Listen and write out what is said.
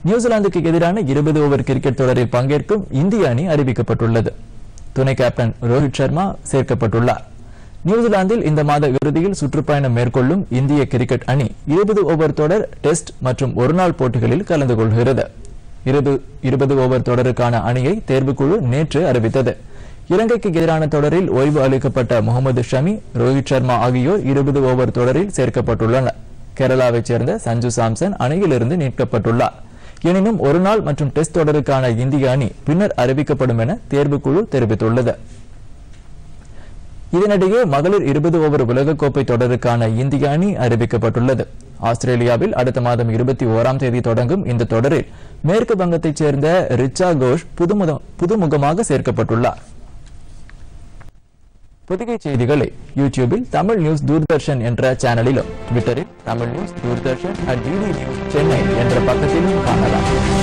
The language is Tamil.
நியூசிலாந்துக்கு எதிரான இருபது ஓவர் கிரிக்கெட் தொடரில் பங்கேற்கும் இந்திய அணி அறிவிக்கப்பட்டுள்ளது துணை கேப்டன் ரோஹித் சர்மா சேர்க்கப்பட்டுள்ளார் நியூசிலாந்தில் இந்த மாத இறுதியில் சுற்றுப்பயணம் மேற்கொள்ளும் இந்திய கிரிக்கெட் அணி இருபது ஓவர் தொடர் டெஸ்ட் மற்றும் ஒருநாள் போட்டிகளில் கலந்து கொள்கிறது இருபது ஓவர் தொடருக்கான அணியை தேர்வுக்குழு நேற்று அறிவித்தது இலங்கைக்கு எதிரான தொடரில் ஓய்வு அளிக்கப்பட்ட முகமது ஷமி ரோஹித் சர்மா ஆகியோர் இருபது ஓவர் தொடரில் சேர்க்கப்பட்டுள்ளனர் கேரளாவைச் சேர்ந்த சஞ்சு சாம்சன் அணியிலிருந்து நீக்கப்பட்டுள்ளார் எனினும் ஒருநாள் மற்றும் டெஸ்ட் தொடருக்கான இந்திய அணி பின்னர் அறிவிக்கப்படும் என தேர்வுக்குழு தெரிவித்துள்ளது இதனிடையே மகளிர் இருபது ஓவர் உலகக்கோப்பை தொடருக்கான இந்திய அணி அறிவிக்கப்பட்டுள்ளது ஆஸ்திரேலியாவில் அடுத்த மாதம் இருபத்தி ஓராம் தேதி தொடங்கும் இந்த தொடரில் மேற்கு வங்கத்தைச் சேர்ந்த ரிச்சா கோஷ் புதுமுக- புதுமுகமாக சேர்க்கப்பட்டுள்ளார் பொதிகை செய்திகளை யூடியூபில் தமிழ் நியூஸ் தூர்தர்ஷன் என்ற சேனலிலும் ட்விட்டரில் Tamil news Doordarshan at DD news Chennai என்ற பக்கத்திலும் காணலாம்